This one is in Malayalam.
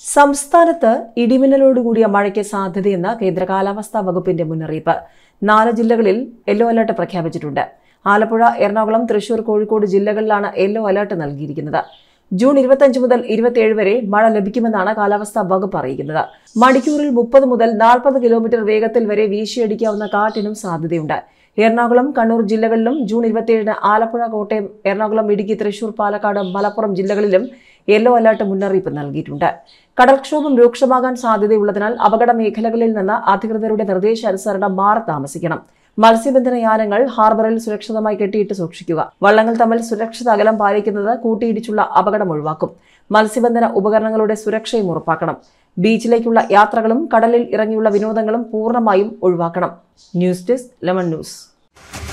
സംസ്ഥാനത്ത് ഇടിമിന്നലോടുകൂടിയ മഴയ്ക്ക് സാധ്യതയെന്ന് കേന്ദ്ര കാലാവസ്ഥാ വകുപ്പിന്റെ മുന്നറിയിപ്പ് നാല് ജില്ലകളിൽ യെല്ലോ അലർട്ട് പ്രഖ്യാപിച്ചിട്ടുണ്ട് ആലപ്പുഴ എറണാകുളം തൃശൂർ കോഴിക്കോട് ജില്ലകളിലാണ് യെല്ലോ അലർട്ട് നൽകിയിരിക്കുന്നത് ജൂൺ ഇരുപത്തിയഞ്ച് മുതൽ ഇരുപത്തിയേഴ് വരെ മഴ ലഭിക്കുമെന്നാണ് കാലാവസ്ഥാ വകുപ്പ് അറിയിക്കുന്നത് മണിക്കൂറിൽ മുപ്പത് മുതൽ നാൽപ്പത് കിലോമീറ്റർ വേഗത്തിൽ വരെ വീശിയടിക്കാവുന്ന കാറ്റിനും സാധ്യതയുണ്ട് എറണാകുളം കണ്ണൂർ ജില്ലകളിലും ജൂൺ ഇരുപത്തിയേഴിന് ആലപ്പുഴ കോട്ടയം എറണാകുളം ഇടുക്കി തൃശൂർ പാലക്കാട് മലപ്പുറം ജില്ലകളിലും യെല്ലോ അലർട്ട് മുന്നറിയിപ്പ് നൽകിയിട്ടുണ്ട് കടൽക്ഷോഭം രൂക്ഷമാകാൻ സാധ്യതയുള്ളതിനാൽ അപകട മേഖലകളിൽ നിന്ന് അധികൃതരുടെ നിർദ്ദേശാനുസരണം മാറി താമസിക്കണം മത്സ്യബന്ധന യാനങ്ങൾ ഹാർബറിൽ സുരക്ഷിതമായി കെട്ടിയിട്ട് സൂക്ഷിക്കുക വള്ളങ്ങൾ തമ്മിൽ സുരക്ഷിത അകലം പാലിക്കുന്നത് കൂട്ടിയിടിച്ചുള്ള അപകടം ഒഴിവാക്കും മത്സ്യബന്ധന ഉപകരണങ്ങളുടെ സുരക്ഷയും ഉറപ്പാക്കണം ബീച്ചിലേക്കുള്ള യാത്രകളും കടലിൽ ഇറങ്ങിയുള്ള വിനോദങ്ങളും പൂർണ്ണമായും ഒഴിവാക്കണം ന്യൂസ് ഡെസ്ക് ലെമൺ ന്യൂസ്